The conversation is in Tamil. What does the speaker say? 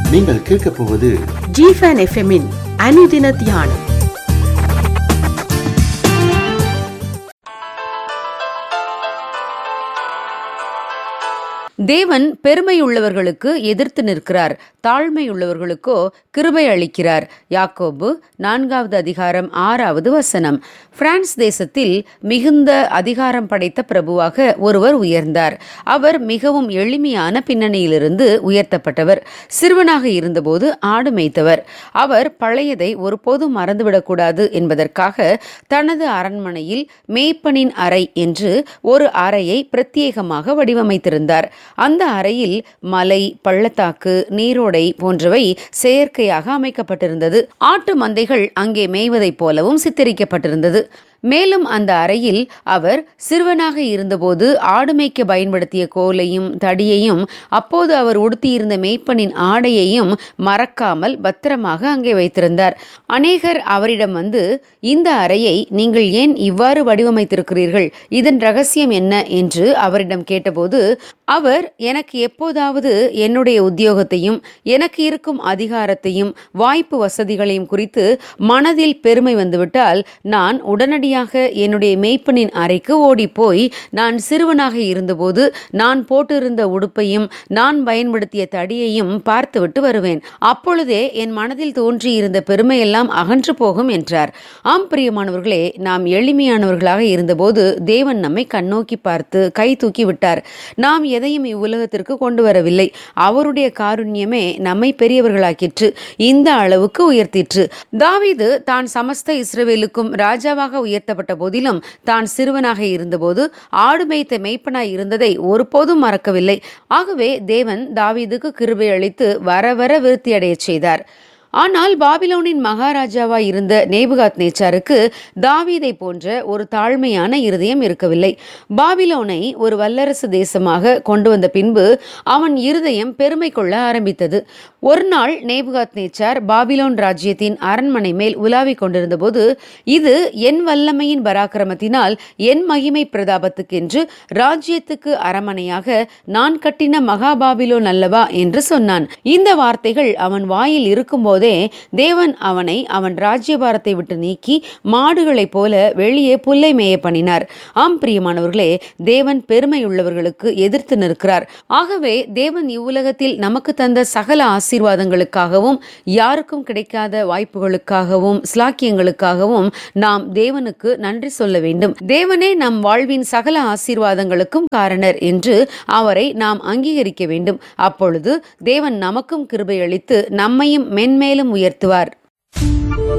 நீங்கள் கேட்கப் போவது ஜிஃபன் எஃப்எம்மின் அனுதின தியானம் தேவன் பெருமையுள்ளவர்களுக்கு எதிர்த்து நிற்கிறார் தாழ்மையுள்ளவர்களுக்கோ கிருபை அளிக்கிறார் யாக்கோபு நான்காவது அதிகாரம் ஆறாவது வசனம் பிரான்ஸ் தேசத்தில் மிகுந்த அதிகாரம் படைத்த பிரபுவாக ஒருவர் உயர்ந்தார் அவர் மிகவும் எளிமையான பின்னணியிலிருந்து உயர்த்தப்பட்டவர் சிறுவனாக இருந்தபோது ஆடு மேய்த்தவர் அவர் பழையதை ஒருபோதும் மறந்துவிடக்கூடாது என்பதற்காக தனது அரண்மனையில் மேய்ப்பனின் அறை என்று ஒரு அறையை பிரத்யேகமாக வடிவமைத்திருந்தார் அந்த அறையில் மலை பள்ளத்தாக்கு நீரோடை போன்றவை செயற்கையாக அமைக்கப்பட்டிருந்தது ஆட்டு மந்தைகள் அங்கே மேய்வதைப் போலவும் சித்தரிக்கப்பட்டிருந்தது மேலும் அந்த அறையில் அவர் சிறுவனாக இருந்தபோது ஆடு மேய்க்க பயன்படுத்திய கோலையும் தடியையும் அப்போது அவர் உடுத்தியிருந்த மேய்ப்பனின் ஆடையையும் மறக்காமல் பத்திரமாக அங்கே வைத்திருந்தார் அநேகர் அவரிடம் வந்து இந்த அறையை நீங்கள் ஏன் இவ்வாறு வடிவமைத்திருக்கிறீர்கள் இதன் ரகசியம் என்ன என்று அவரிடம் கேட்டபோது அவர் எனக்கு எப்போதாவது என்னுடைய உத்தியோகத்தையும் எனக்கு இருக்கும் அதிகாரத்தையும் வாய்ப்பு வசதிகளையும் குறித்து மனதில் பெருமை வந்துவிட்டால் நான் உடனடியாக என்னுடைய மேய்ப்பனின் அறைக்கு ஓடிப்போய் நான் சிறுவனாக இருந்தபோது நான் போட்டிருந்த உடுப்பையும் நான் பயன்படுத்திய தடியையும் பார்த்துவிட்டு வருவேன் அப்பொழுதே என் மனதில் தோன்றியிருந்த பெருமையெல்லாம் அகன்று போகும் என்றார் ஆம் பிரியமானவர்களே நாம் எளிமையானவர்களாக இருந்தபோது தேவன் நம்மை கண்ணோக்கி பார்த்து கை தூக்கி விட்டார் நாம் எதையும் இவ்வுலகத்திற்கு கொண்டு வரவில்லை அவருடைய காருண்யமே நம்மை பெரியவர்களாக்கிற்று இந்த அளவுக்கு உயர்த்திற்று தாவீது தான் சமஸ்த இஸ்ரவேலுக்கும் ராஜாவாக உயர்த்தப்பட்ட போதிலும் தான் சிறுவனாக இருந்தபோது ஆடு மேய்த்த மெய்ப்பனாய் இருந்ததை ஒருபோதும் மறக்கவில்லை ஆகவே தேவன் தாவீதுக்கு கிருபை அளித்து வர வர விருத்தியடையச் செய்தார் ஆனால் பாபிலோனின் மகாராஜாவாய் இருந்த நேபுகாத் நேச்சாருக்கு தாவீதை போன்ற ஒரு தாழ்மையான இருதயம் இருக்கவில்லை பாபிலோனை ஒரு வல்லரசு தேசமாக கொண்டு வந்த பின்பு அவன் இருதயம் பெருமை கொள்ள ஆரம்பித்தது ஒரு நாள் நேபுகாத் நேச்சார் பாபிலோன் ராஜ்யத்தின் அரண்மனை மேல் உலாவிக் கொண்டிருந்த போது இது என் வல்லமையின் பராக்கிரமத்தினால் என் மகிமை பிரதாபத்துக்கென்று ராஜ்யத்துக்கு அரமனையாக நான் கட்டின மகாபாபிலோன் அல்லவா என்று சொன்னான் இந்த வார்த்தைகள் அவன் வாயில் இருக்கும்போதே தேவன் அவனை அவன் ராஜ்யபாரத்தை விட்டு நீக்கி மாடுகளைப் போல வெளியே புல்லை மேய பண்ணினார் ஆம் பிரியமானவர்களே தேவன் பெருமையுள்ளவர்களுக்கு எதிர்த்து நிற்கிறார் ஆகவே தேவன் இவ்வுலகத்தில் நமக்கு தந்த சகல ஆசீர்வாதங்களுக்காகவும் யாருக்கும் கிடைக்காத வாய்ப்புகளுக்காகவும் ஸ்லாக்கியங்களுக்காகவும் நாம் தேவனுக்கு நன்றி சொல்ல வேண்டும் தேவனே நம் வாழ்வின் சகல ஆசீர்வாதங்களுக்கும் காரணர் என்று அவரை நாம் அங்கீகரிக்க வேண்டும் அப்பொழுது தேவன் நமக்கும் கிருபை அளித்து நம்மையும் மென்மேலும் உயர்த்துவார்